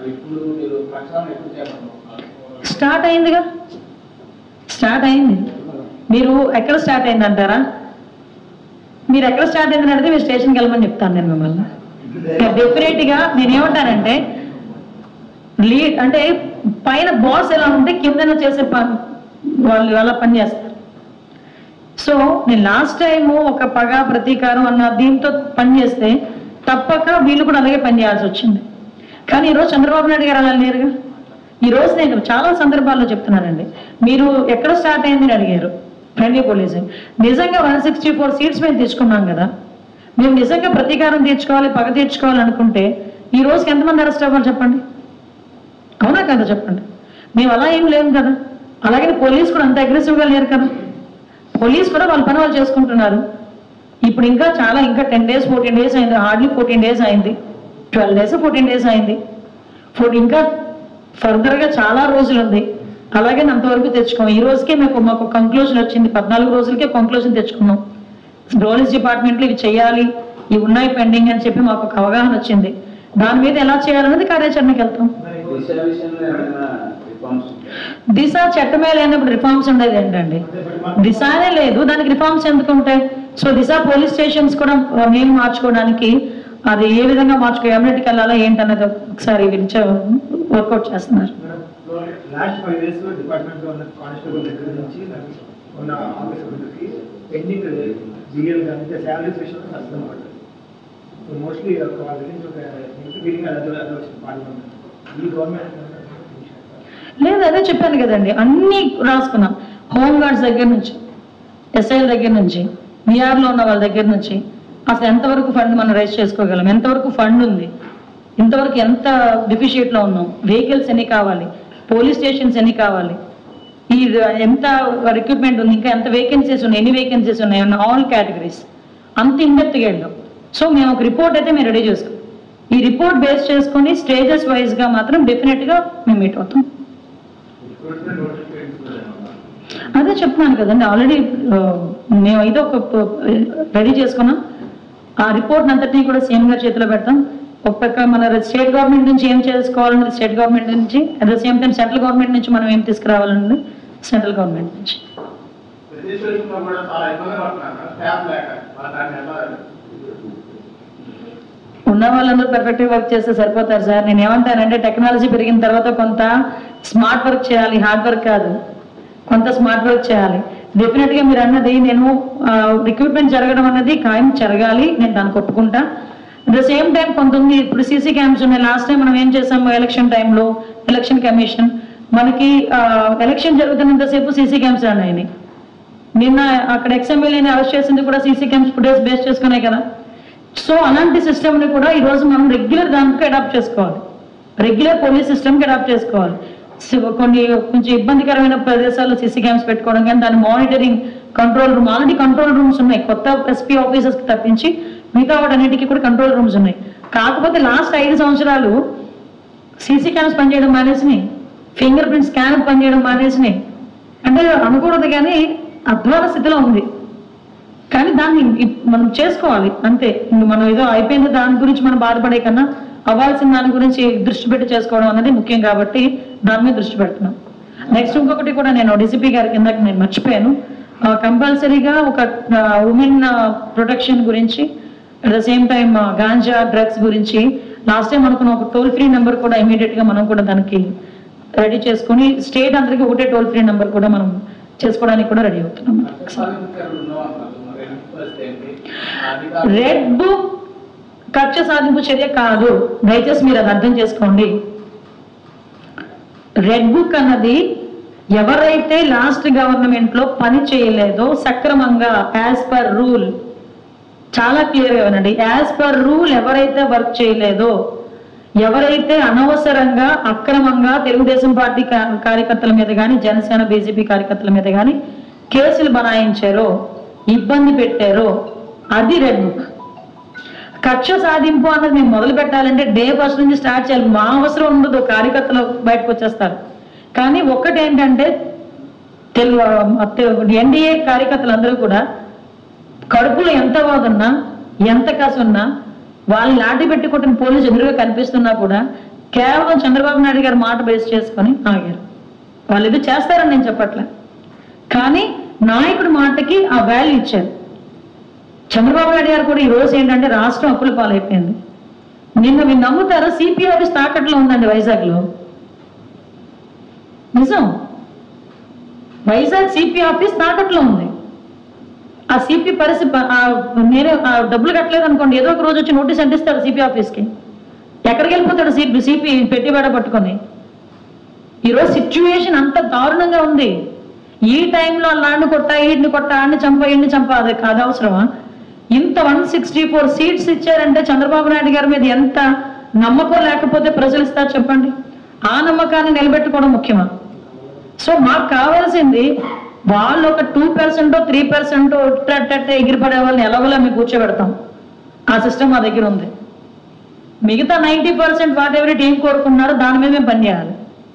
మరి ఇప్పుడు మీరు ప్రక్షాళన ఎప్పుడు చేపడుతున్నారు స్టార్ట్ అయిందిగా స్టార్ట్ అయింది మీరు ఎక్కడ స్టార్ట్ అయింది అంటారా మీరు ఎక్కడ స్టార్ట్ అయిందని అడిగితే మీరు స్టేషన్కి వెళ్ళమని చెప్తాను నేను మిమ్మల్ని డెఫినెట్గా నేను ఏమంటానంటే లీడ్ అంటే పైన బాస్ ఎలా ఉంటే కిందన చేసే పని వాళ్ళు అలా పని చేస్తారు సో నేను లాస్ట్ టైం ఒక పగ ప్రతీకారం అన్న దీంతో పని చేస్తే తప్పక వీళ్ళు కూడా అలాగే పని చేయాల్సి వచ్చింది కానీ ఈరోజు చంద్రబాబు నాయుడు గారు అలా లేరుగా ఈ రోజు నేను చాలా సందర్భాల్లో చెప్తున్నానండి మీరు ఎక్కడ స్టార్ట్ అయింది అని అడిగారు ఫ్రెండ్లీ పోలీసింగ్ నిజంగా వన్ సిక్స్టీ ఫోర్ సీట్స్ మేము తెచ్చుకున్నాం కదా మేము నిజంగా ప్రతీకారం తీర్చుకోవాలి పగ తీర్చుకోవాలి అనుకుంటే ఈ రోజుకి ఎంతమంది అరెస్ట్ అవ్వాలి చెప్పండి అవునా కదా చెప్పండి మేము అలా ఏం లేము కదా అలాగే పోలీస్ కూడా అంత అగ్రెసివ్గా లేరు కదా పోలీస్ కూడా వాళ్ళ పని వాళ్ళు చేసుకుంటున్నారు ఇప్పుడు ఇంకా చాలా ఇంకా టెన్ డేస్ ఫోర్టీన్ డేస్ అయింది హార్డ్లీ ఫోర్టీన్ డేస్ అయింది ట్వెల్వ్ డేస్ ఫోర్టీన్ డేస్ అయింది ఫోర్ ఇంకా ఫర్దర్గా చాలా రోజులు ఉంది అలాగే అంతవరకు తెచ్చుకోం ఈ రోజుకే మేము మాకు కంక్లూజన్ వచ్చింది పద్నాలుగు రోజులకే కంక్లూజన్ తెచ్చుకున్నాం పోలీస్ డిపార్ట్మెంట్లో ఇవి చేయాలి ఇవి ఉన్నాయి పెండింగ్ అని చెప్పి మాకు ఒక అవగాహన వచ్చింది దాని మీద ఎలా చేయాలనేది కార్యాచరణకి వెళ్తాం దిశ విషయంలో ఏమైనా రిఫార్మ్స్ దిశ చట్టమే లేనప్పుడు రిఫార్మ్స్ ఉండేది ఏంటండి దిశనే లేదు దానికి రిఫార్మ్స్ ఎందుకు ఉంటాయి సో దిశ పోలీస్ స్టేషన్స్ కూడా నేమ్ మార్చుకోవడానికి అది ఏ విధంగా మార్చుకో ఎమ్యూనిటీకి వెళ్ళాలా ఏంటనేది ఒకసారి వీళ్ళు వర్కౌట్ చేస్తున్నారు లాస్ట్ ఫైవ్ ఇయర్స్ డిపార్ట్మెంట్ లో ఉన్న కానిస్టేబుల్ దగ్గర నుంచి ఉన్న ఆఫీసర్లకి పెండింగ్ జిఎల్ కానీ శాలరీస్ విషయంలో నష్టం పడ్డది సో మోస్ట్లీ ఒక వాళ్ళ దగ్గర నుంచి ఒక ఫీలింగ్ అది అది వచ్చింది పార్లమెంట్ ఈ గవర్నమెంట్ లేదు అదే చెప్పాను కదండి అన్నీ రాసుకున్నాం హోమ్ గార్డ్స్ దగ్గర నుంచి ఎస్ఐల దగ్గర నుంచి విఆర్లో ఉన్న వాళ్ళ దగ్గర నుంచి అసలు ఎంతవరకు ఫండ్ మనం రైజ్ చేసుకోగలం ఎంతవరకు ఫండ్ ఉంది ఇంతవరకు ఎంత డెఫిషియట్లో ఉన్నాం వెహికల్స్ ఎన్ని కావాలి పోలీస్ స్టేషన్స్ ఎన్ని కావాలి ఈ ఎంత రిక్రూట్మెంట్ ఉంది ఇంకా ఎంత వేకెన్సీస్ ఉన్నాయి ఎన్ని వేకెన్సీస్ ఉన్నాయి అన్న ఆల్ కేటగిరీస్ అంత ఇండెప్త్గా వెళ్ళాం సో మేము ఒక రిపోర్ట్ అయితే మేము రెడీ చేసుకోం ఈ రిపోర్ట్ బేస్ చేసుకొని స్టేజెస్ వైజ్గా మాత్రం డెఫినెట్గా మేము మీట్ అవుతాం అదే చెప్తున్నాను కదండి ఆల్రెడీ మేము అయితే ఒక రెడీ చేసుకున్నాం ఆ రిపోర్ట్ అంతటినీ కూడా సీఎం గారి చేతిలో పెడతాం ఒక పక్క మన స్టేట్ గవర్నమెంట్ నుంచి ఏం చేసుకోవాలన్నది స్టేట్ గవర్నమెంట్ నుంచి at the same time central government నుంచి మనం ఏం తీసుకురావాలన్నది సెంట్రల్ గవర్నమెంట్ నుంచి రిజిస్ట్రేషన్లో కూడా చాలా ఇబ్బంది పడుతున్నారు స్టాఫ్ లేక మరి దాన్ని ఎలా ఉన్న వాళ్ళందరూ పర్ఫెక్ట్గా వర్క్ చేస్తే సరిపోతారు సార్ నేను ఏమంటానంటే టెక్నాలజీ పెరిగిన తర్వాత కొంత స్మార్ట్ వర్క్ చేయాలి హార్డ్ వర్క్ కాదు కొంత స్మార్ట్ వర్క్ చేయాలి డెఫినెట్గా మీరు అన్నది నేను రిక్రూట్మెంట్ జరగడం అన్నది ఖాయం జరగాలి నేను దానికి ఒప్పుకుంటా అట్ ద సేమ్ టైం కొంత ఉంది ఇప్పుడు సీసీ క్యాంప్స్ ఉన్నాయి లాస్ట్ టైం మనం ఏం చేసాము ఎలక్షన్ టైంలో ఎలక్షన్ కమిషన్ మనకి ఎలక్షన్ జరుగుతున్నంతసేపు సీసీ క్యాంప్స్ రన్ అయినాయి నిన్న అక్కడ ఎక్స్ఎమ్మెల్యేని అరెస్ట్ చేసింది కూడా సీసీ క్యాంప్స్ ఫుటేజ్ బేస్ చేసుకునే కదా సో అలాంటి సిస్టమ్ని కూడా ఈరోజు మనం రెగ్యులర్ దానికి అడాప్ట్ చేసుకోవాలి రెగ్యులర్ పోలీస్ సిస్టమ్కి అడాప్ట్ చేసుకోవాలి సో కొన్ని కొంచెం ఇబ్బందికరమైన ప్రదేశాల్లో సీసీ క్యామ్స్ పెట్టుకోవడం కానీ దాని monitoring control room already control rooms ఉన్నాయి కొత్త ఎస్పీ ఆఫీసర్స్కి తప్పించి మిగతా వాటన్నిటికీ కూడా కంట్రోల్ రూమ్స్ ఉన్నాయి కాకపోతే లాస్ట్ ఐదు సంవత్సరాలు సీసీ క్యామ్స్ పనిచేయడం మానేసినాయి ఫింగర్ ప్రింట్ స్కాన్ పనిచేయడం మానేసినాయి అంటే అనకూడదు కానీ అధ్వాన స్థితిలో ఉంది కానీ దాన్ని ఇప్- మనం చేసుకోవాలి అంతే ఇంక మనం ఏదో అయిపోయింది దాని గురించి మనం బాధపడే కన్నా అవ్వాల్సిన దాని గురించి దృష్టి పెట్టి చేసుకోవడం అనేది ముఖ్యం కాబట్టి దాని మీద దృష్టి పెడుతున్నాం నెక్స్ట్ ఇంకొకటి కూడా నేను డీసీపీ గారి కిందకి నేను మర్చిపోయాను కంపల్సరీగా ఒక ఉమెన్ ప్రొటెక్షన్ గురించి at the same time ganja drugs గురించి లాస్ట్ టైం అనుకున్న ఒక టోల్ ఫ్రీ నెంబర్ కూడా ఇమీడియట్ గా మనం కూడా దానికి రెడీ చేసుకొని స్టేట్ అందరికీ ఒకటే టోల్ ఫ్రీ నెంబర్ కూడా మనం చేసుకోవడానికి కూడా రెడీ అవుతున్నాం సాధించారు ఉన్నామన్నారు మరి పరిస్థితి ఏంటి ఆ అధికారులు- రెడ్ బుక్ కక్ష సాధింపు చర్య కాదు దయచేసి మీరు అది అర్థం చేసుకోండి రెడ్ బుక్ అన్నది ఎవరైతే లాస్ట్ గవర్నమెంట్ లో పని చేయలేదో సక్రమంగా యాజ్ పర్ రూల్ చాలా క్లియర్గా వినండి యాజ్ పర్ రూల్ ఎవరైతే వర్క్ చేయలేదో ఎవరైతే అనవసరంగా అక్రమంగా తెలుగుదేశం పార్టీ కా- కార్యకర్తల మీద కానీ జనసేన బీజేపీ కార్యకర్తల మీద కానీ కేసులు బనాయించారో ఇబ్బంది పెట్టారో అది రెడ్ బుక్ కక్ష సాధింపు అన్నది మేము మొదలు పెట్టాలంటే డే ఫస్ట్ నుంచి స్టార్ట్ చేయాలి మా అవసరం ఉండదు కార్యకర్తలు బయటకు వచ్చేస్తారు కానీ ఒక్కటి ఏంటంటే తెలుగు ఎన్డీఏ కార్యకర్తలందరూ కూడా కడుపులో ఎంత బాధ ఉన్నా ఎంత కసు ఉన్నా వాళ్ళు లాఠీ పెట్టి కొట్టిన పోలీసు ఎదురుగా కనిపిస్తున్నా కూడా కేవలం చంద్రబాబు నాయుడు గారి మాట బేస్ చేసుకొని ఆగారు వాళ్ళు ఇది చేస్తారని నేను చెప్పట్లే కానీ నాయకుడి మాటకి ఆ వాల్యూ ఇచ్చారు చంద్రబాబు నాయుడు గారు కూడా ఈ రోజు ఏంటంటే రాష్ట్రం అప్పుల పాలైపోయింది నిన్న మీరు నమ్ముతారా సిపి ఆఫీస్ తాకట్లో ఉందండి వైజాగ్లో నిజం వైజాగ్ సిపి ఆఫీస్ తాకట్లో ఉంది ఆ సిపి పరిస్థితి ప- ఆ నేనే ఆ డబ్బులు కట్టలేదు అనుకోండి ఏదో ఒక రోజు వచ్చి నోటీస్ అంటిస్తాడు సిపి ఆఫీస్కి ఎక్కడికి వెళ్ళిపోతాడు సిపి సిపి పెట్టుబడి పట్టుకొని ఈరోజు సిచ్యువేషన్ అంత దారుణంగా ఉంది ఈ టైంలో లాండ్ కొట్టా ఈడిని కొట్టా ఆడిని చంపా ఈడిని చంపా అది కాదు అవసరమా ఇంత వన్ సిక్స్టీ ఫోర్ సీట్స్ ఇచ్చారంటే చంద్రబాబు నాయుడు గారి మీద ఎంత నమ్మకం లేకపోతే ప్రజలు ఇస్తారు చెప్పండి ఆ నమ్మకాన్ని నిలబెట్టుకోవడం ముఖ్యమా సో మాకు కావాల్సింది వాళ్ళు ఒక టూ పర్సెంట్ త్రీ పర్సెంట్ ఎగిరిపడే వాళ్ళని ఎలాగోలా మేము కూర్చోబెడతాం ఆ సిస్టమ్ మా దగ్గర ఉంది మిగతా నైంటీ పర్సెంట్ వాట్ ఎవరి టీం కోరుకున్నారో దాని మీద మేము పనిచేయాలి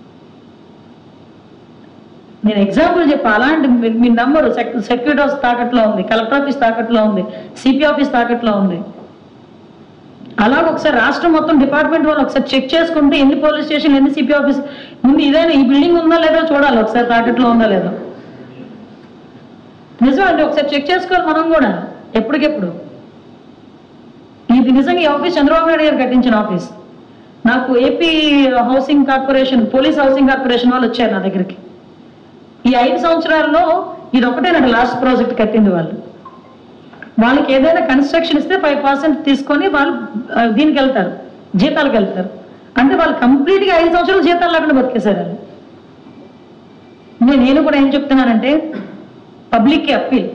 నేను ఎగ్జాంపుల్ చెప్పా అలాంటి మీ- మీ నంబరు సెక్యూరిటీ ఆఫీస్ తాకట్లో ఉంది కలెక్టర్ ఆఫీస్ తాకట్లో ఉంది సిపి ఆఫీస్ తాకట్లో ఉంది అలాగ ఒకసారి రాష్ట్రం మొత్తం డిపార్ట్మెంట్ వాళ్ళు ఒకసారి చెక్ చేసుకుంటే ఎన్ని పోలీస్ స్టేషన్ ఎన్ని సిపి ఆఫీస్ ముందు ఇదైనా ఈ బిల్డింగ్ ఉందా లేదో చూడాలి ఒకసారి తాకట్లో ఉందా లేదో నిజం అండి ఒకసారి చెక్ చేసుకోవాలి మనం కూడా ఎప్పటికెప్పుడు ఇది నిజంగా ఈ ఆఫీస్ చంద్రబాబు నాయుడు గారు కట్టించిన ఆఫీస్ నాకు AP housing corporation police housing corporation వాళ్ళు వచ్చారు నా దగ్గరికి ఈ ఐదు సంవత్సరాల్లో ఇది ఒకటే నాకు లాస్ట్ ప్రాజెక్ట్ కట్టింది వాళ్ళు వాళ్ళకి ఏదైనా కన్స్ట్రక్షన్ ఇస్తే ఫైవ్ పర్సెంట్ తీసుకొని వాళ్ళు ఆ, దీనికి వెళ్తారు జీతాలకు వెళ్తారు అంటే వాళ్ళు కంప్లీట్గా ఐదు సంవత్సరాలు జీతాలు లేకుండా బతికేశారు వాళ్ళు నేను నేను కూడా ఏం చెప్తున్నానంటే పబ్లిక్కి అప్పీల్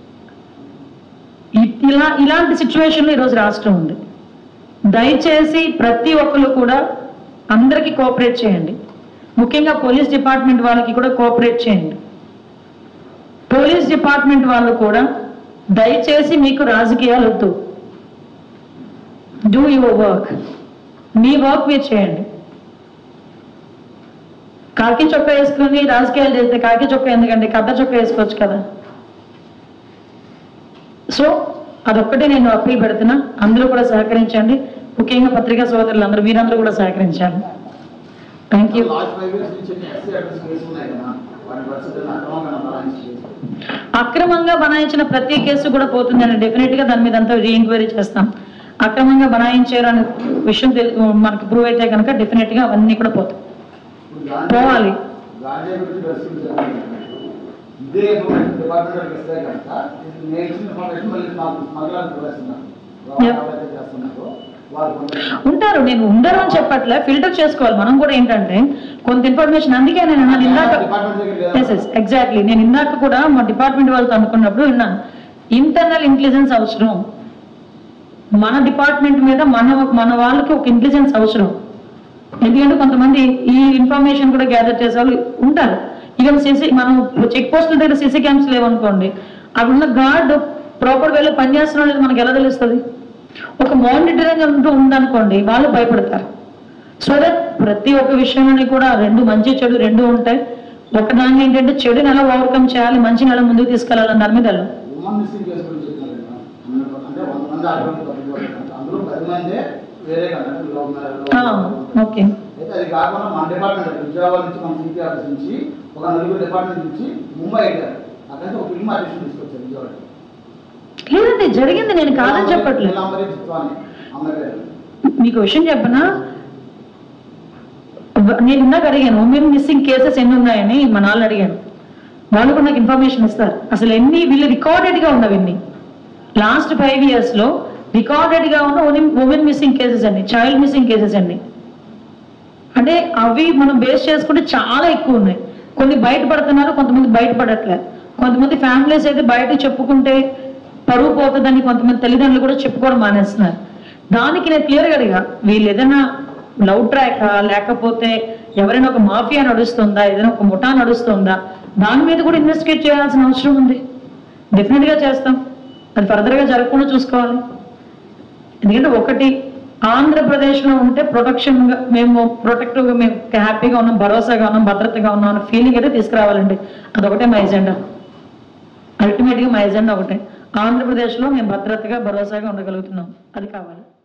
ఇలా ఇలాంటి సిచ్యువేషన్లో ఈరోజు రాష్ట్రం ఉంది దయచేసి ప్రతి ఒక్కరు కూడా అందరికీ కోఆపరేట్ చేయండి ముఖ్యంగా పోలీస్ డిపార్ట్మెంట్ వాళ్ళకి కూడా కోఆపరేట్ చేయండి పోలీస్ డిపార్ట్మెంట్ వాళ్ళు కూడా దయచేసి మీకు రాజకీయాలు వద్దు డూ యువర్ వర్క్ మీ వర్క్ మీరు చేయండి కాకి చొక్కా వేసుకుని రాజకీయాలు చేస్తే కాకి చొక్కా ఎందుకంటే కథ చొక్కా వేసుకోవచ్చు కదా సో అదొక్కటే నేను అప్పీల్ పెడుతున్నా అందరూ కూడా సహకరించండి ముఖ్యంగా పత్రికా సోదరులు అందరూ మీరందరూ కూడా సహకరించాలి thank you last five years నుంచి ఎస్సీ అడ్రస్ కేసులు ఉన్నాయి కదా వాటి పరిస్థితులను అక్రమంగా బలాయించి అక్రమంగా బనాయించిన ప్రతి కేసు కూడా పోతుందని డెఫినెట్ గా దాని మీద అంతా రీఎంక్వైరీ చేస్తాం అక్రమంగా బనాయించారు అనే విషయం తెలి- మనకి ప్రూవ్ అయితే కనుక డెఫినెట్ గా అవన్నీ కూడా పోతాయి పోవాలి. గాంధీ గురించి పరిస్థితి ఇదే ఇన్ఫర్మేషన్ డిపార్ట్మెంట్ ఇస్తే కనుక ఇది నేను ఇచ్చిన ఇన్ఫర్మేషన్ మళ్ళీ నాకు స్మగ్లర్ ప్రవేశిస్తున్నారు Yeah. చేస్తున్నారు వాళ్ళు కొందరు ఉంటారు నేను ఉండరు అని చెప్పట్లే ఫిల్టర్ చేసుకోవాలి మనం కూడా ఏంటంటే కొంత ఇన్ఫర్మేషన్ అందుకే నేను అన్నాను ఇందాక డిపార్ట్మెంట్ దగ్గర ఎస్ ఎస్ ఎగ్జాక్ట్లీ నేను ఇందాక కూడా మా డిపార్ట్మెంట్ వాళ్ళతో అనుకున్నప్పుడు విన్నాను ఇంటర్నల్ ఇంటెలిజెన్స్ అవసరం మన డిపార్ట్మెంట్ మీద మన మన వాళ్ళకి ఒక ఇంటెలిజెన్స్ అవసరం ఎందుకంటే కొంతమంది ఈ ఇన్ఫర్మేషన్ కూడా గ్యాదర్ చేసే వాళ్ళు ఉంటారు ఈవెన్ సీసీ మనం చెక్ పోస్టుల దగ్గర సీసీ క్యామ్స్ లేవనుకోండి అక్కడ ఉన్న గార్డ్ ప్రాపర్ వేలో పనిచేస్తున్నా లేదు మనకి ఎలా తెలుస్తుంది ఒక మానిటరింగ్ అంటూ ఉందనుకోండి వాళ్ళు భయపడతారు సో దట్ ప్రతి ఒక్క విషయంలోని కూడా రెండు మంచి చెడు రెండు ఉంటాయి ఒకదాన్ని ఏంటంటే చెడుని ఎలా ఓవర్కమ్ చేయాలి మంచిని ఎలా ముందుకు తీసుకెళ్ళాలని దాని మీద వెళ్ళాలి. ఉమెన్ మిస్సింగ్ కేసు గురించి చెప్పినారు కదా. అందరూ- అంటే వంద మంది ఆడవాళ్ళు తప్పిపోయారు కదా. అందులో పది మందే వేరే కదా అంటే లవ్ మ్యారేజ్ ఆ, ఓకే అయితే అది కాకుండా మన డిపార్ట్మెంట్ విజయవాడ నుంచి మన సిపి ఆఫీస్ నుంచి ఒక నలుగురు డిపార్ట్మెంట్ నుంచి ముంబై వెళ్ళారు అక్కడ ఒక ఫిల్మ్ ఆర్టిస్ట్ తీసుకొచ్చారు విజయవాడ లేదండి జరిగింది నేను కాదని చెప్పట్లేదు నీలాంబరి చిత్వాని అమ్మాయి పేరు మీకు విషయం చెప్పనా వ- నేను ఇందాక అడిగాను ఉమెన్ మిస్సింగ్ కేసెస్ ఎన్ని ఉన్నాయని మా నాన్న అడిగాను వాళ్ళు కూడా నాకు ఇన్ఫర్మేషన్ ఇస్తారు అసలు ఎన్ని వీళ్ళు రికార్డెడ్ గా ఉన్నవి ఎన్ని లాస్ట్ ఫైవ్ ఇయర్స్ లో రికార్డెడ్ గా ఉన్న ఉమెన్ మిస్సింగ్ కేసెస్ అన్ని చైల్డ్ మిస్సింగ్ కేసెస్ అన్ని అంటే అవి మనం బేస్ చేసుకుంటే చాలా ఎక్కువ ఉన్నాయి కొన్ని బయటపడుతున్నారు కొంతమంది బయటపడట్లేదు కొంతమంది ఫ్యామిలీస్ అయితే బయట చెప్పుకుంటే పరువు పోతుందని కొంతమంది తల్లిదండ్రులు కూడా చెప్పుకోవడం మానేస్తున్నారు దానికి నేను క్లియర్గా అడిగా వీళ్ళు ఏదైనా లవ్ ట్రాక్ లేకపోతే ఎవరైనా ఒక మాఫియా నడుస్తుందా ఏదైనా ఒక ముఠా నడుస్తుందా దాని మీద కూడా ఇన్వెస్టిగేట్ చేయాల్సిన అవసరం ఉంది డెఫినెట్గా చేస్తాం అది ఫర్దర్గా జరగకుండా చూసుకోవాలి ఎందుకంటే ఒకటి ఆంధ్రప్రదేశ్లో ఉంటే ప్రొటెక్షన్ గా మేము ప్రొటెక్టివ్గా మేము హ్యాపీగా ఉన్నాం భరోసాగా ఉన్నాం భద్రతగా ఉన్నాం అన్న ఫీలింగ్ అయితే తీసుకురావాలండి అదొకటే మా ఎజెండా అల్టిమేట్గా మా ఎజెండా ఒకటే ఆంధ్రప్రదేశ్లో మేము భద్రతగా భరోసాగా ఉండగలుగుతున్నాం అది కావాలి